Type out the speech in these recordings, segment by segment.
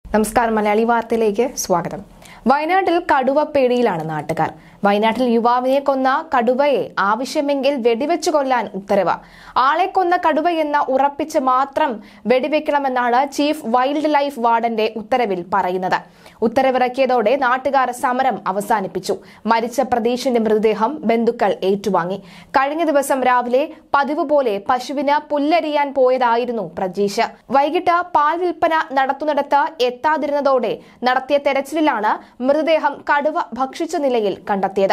നമസ്കാരം മലയാളി വാർത്തയിലേക്ക് സ്വാഗതം വയനാട്ടിൽ കടുവ പേടിയിലാണ് നാട്ടുകാർ വയനാട്ടിൽ യുവാവിനെ കൊന്ന കടുവയെ ആവശ്യമെങ്കിൽ വെടിവെച്ചു കൊല്ലാൻ ഉത്തരവ് ആളെ കൊന്ന കടുവയെന്ന ഉറപ്പിച്ച് മാത്രം വെടിവെക്കണമെന്നാണ് ചീഫ് വൈൽഡ് ലൈഫ് വാർഡന്റെ ഉത്തരവിൽ പറയുന്നത് ഉത്തരവിറക്കിയതോടെ നാട്ടുകാർ സമരം അവസാനിപ്പിച്ചു മരിച്ച പ്രതീഷിന്റെ മൃതദേഹം ബന്ധുക്കൾ ഏറ്റുവാങ്ങി കഴിഞ്ഞ ദിവസം രാവിലെ പതിവ് പോലെ പശുവിന് പുല്ലരിയാൻ പോയതായിരുന്നു പ്രജീഷ് വൈകിട്ട് പാൽ വിൽപ്പന നടത്തുന്നിടത്ത് എത്താതിരുന്നതോടെ നടത്തിയ തെരച്ചിലിലാണ് മൃതദേഹം കടുവ ഭക്ഷിച്ച നിലയിൽ കണ്ടെത്തിയത്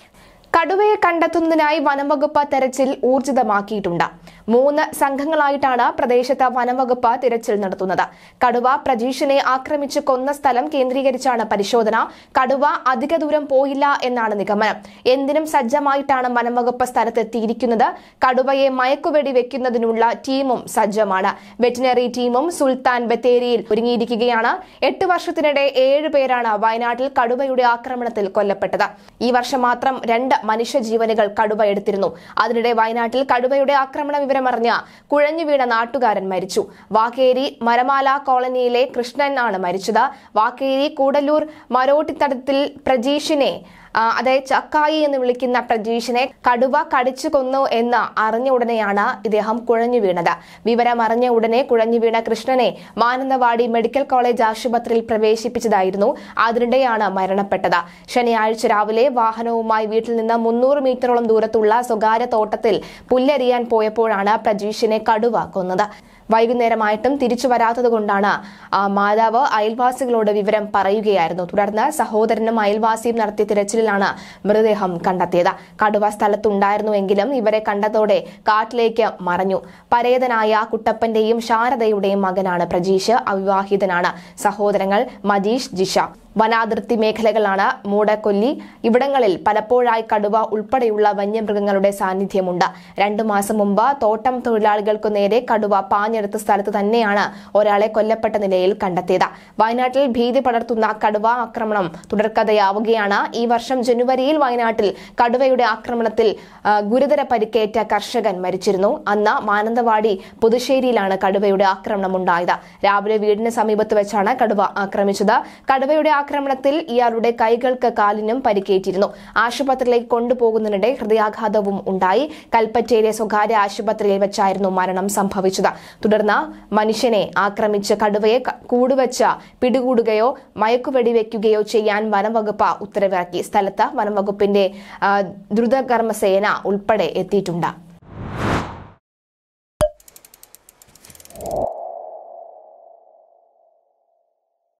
കടുവയെ കണ്ടെത്തുന്നതിനായി വനംവകുപ്പ് തെരച്ചിൽ ഊർജിതമാക്കിയിട്ടുണ്ട് മൂന്ന് സംഘങ്ങളായിട്ടാണ് പ്രദേശത്ത് വനംവകുപ്പ് തിരച്ചിൽ നടത്തുന്നത് കടുവ പ്രജീഷിനെ ആക്രമിച്ച് കൊന്ന സ്ഥലം കേന്ദ്രീകരിച്ചാണ് പരിശോധന കടുവ അധിക ദൂരം പോയില്ല എന്നാണ് നിഗമനം എന്തിനും സജ്ജമായിട്ടാണ് വനംവകുപ്പ് സ്ഥലത്തെത്തിയിരിക്കുന്നത് കടുവയെ മയക്കുവെടി വെക്കുന്നതിനുള്ള ടീമും സജ്ജമാണ് വെറ്റിനറി ടീമും സുൽത്താൻ ബത്തേരിയിൽ ഒരുങ്ങിയിരിക്കുകയാണ് എട്ട് വർഷത്തിനിടെ ഏഴ് പേരാണ് വയനാട്ടിൽ കടുവയുടെ ആക്രമണത്തിൽ കൊല്ലപ്പെട്ടത് ഈ വർഷം മാത്രം രണ്ട് മനുഷ്യജീവനുകൾ കടുവ എടുത്തിരുന്നു അതിനിടെ വയനാട്ടിൽ കടുവയുടെ ആക്രമണ വിവരമറിഞ്ഞ കുഴഞ്ഞു വീണ നാട്ടുകാരൻ മരിച്ചു വാക്കേരി മരമാല കോളനിയിലെ കൃഷ്ണൻ ആണ് മരിച്ചത് വാക്കേരി കൂടല്ലൂർ മരോട്ടിത്തടത്തിൽ പ്രജീഷിനെ ആ, അതായത് ചക്കായി എന്ന് വിളിക്കുന്ന പ്രജീഷിനെ കടുവ കടിച്ചു കൊന്നു എന്ന് അറിഞ്ഞ ഉടനെയാണ് ഇദ്ദേഹം കുഴഞ്ഞു വീണത് വിവരം അറിഞ്ഞ ഉടനെ കുഴഞ്ഞു വീണ കൃഷ്ണനെ മാനന്തവാടി മെഡിക്കൽ കോളേജ് ആശുപത്രിയിൽ പ്രവേശിപ്പിച്ചതായിരുന്നു അതിനിടെയാണ് മരണപ്പെട്ടത് ശനിയാഴ്ച രാവിലെ വാഹനവുമായി വീട്ടിൽ നിന്ന് മുന്നൂറ് മീറ്ററോളം ദൂരത്തുള്ള സ്വകാര്യ തോട്ടത്തിൽ പുല്ലരിയാൻ പോയപ്പോഴാണ് പ്രജീഷിനെ കടുവ കൊന്നത് വൈകുന്നേരമായിട്ടും തിരിച്ചു വരാത്തതുകൊണ്ടാണ് ആ മാതാവ് അയൽവാസികളോട് വിവരം പറയുകയായിരുന്നു തുടർന്ന് സഹോദരനും അയൽവാസിയും നടത്തിയ തിരച്ചിലിലാണ് മൃതദേഹം കണ്ടെത്തിയത് കടുവ സ്ഥലത്തുണ്ടായിരുന്നുവെങ്കിലും ഇവരെ കണ്ടതോടെ കാട്ടിലേക്ക് മറഞ്ഞു പരേതനായ കുട്ടപ്പന്റെയും ശാരദയുടെയും മകനാണ് പ്രജീഷ് അവിവാഹിതനാണ് സഹോദരങ്ങൾ മജീഷ് ജിഷ വനാതിർത്തി മേഖലകളാണ് മൂടക്കൊല്ലി ഇവിടങ്ങളിൽ പലപ്പോഴായി കടുവ ഉൾപ്പെടെയുള്ള വന്യമൃഗങ്ങളുടെ സാന്നിധ്യമുണ്ട് രണ്ടു മാസം മുമ്പ് തോട്ടം തൊഴിലാളികൾക്കു നേരെ കടുവ പാഞ്ഞെടുത്ത സ്ഥലത്ത് തന്നെയാണ് ഒരാളെ കൊല്ലപ്പെട്ട നിലയിൽ കണ്ടെത്തിയത് വയനാട്ടിൽ ഭീതി പടർത്തുന്ന കടുവ ആക്രമണം തുടർക്കഥയാവുകയാണ് ഈ വർഷം ജനുവരിയിൽ വയനാട്ടിൽ കടുവയുടെ ആക്രമണത്തിൽ ആ, ഗുരുതര പരിക്കേറ്റ കർഷകൻ മരിച്ചിരുന്നു അന്ന് മാനന്തവാടി പുതുശ്ശേരിയിലാണ് കടുവയുടെ ആക്രമണം ഉണ്ടായത് രാവിലെ വീടിന് സമീപത്ത് വെച്ചാണ് കടുവ ആക്രമിച്ചത് കടുവയുടെ ആക്രമണത്തിൽ ഇയാളുടെ കൈകൾക്ക് കാലിനും പരിക്കേറ്റിരുന്നു ആശുപത്രിയിലേക്ക് കൊണ്ടുപോകുന്നതിനിടെ ഹൃദയാഘാതവും ഉണ്ടായി കൽപ്പറ്റയിലെ സ്വകാര്യ ആശുപത്രിയിൽ വെച്ചായിരുന്നു മരണം സംഭവിച്ചത് തുടർന്ന് മനുഷ്യനെ ആക്രമിച്ച് കടുവയെ ക- കൂടുവച്ച് പിടികൂടുകയോ മയക്കുവെടി വെക്കുകയോ ചെയ്യാൻ വനംവകുപ്പ് ഉത്തരവിറക്കി സ്ഥലത്ത് വനംവകുപ്പിന്റെ ആ, ദ്രുതകർമ്മസേന ഉൾപ്പെടെ എത്തിയിട്ടുണ്ട്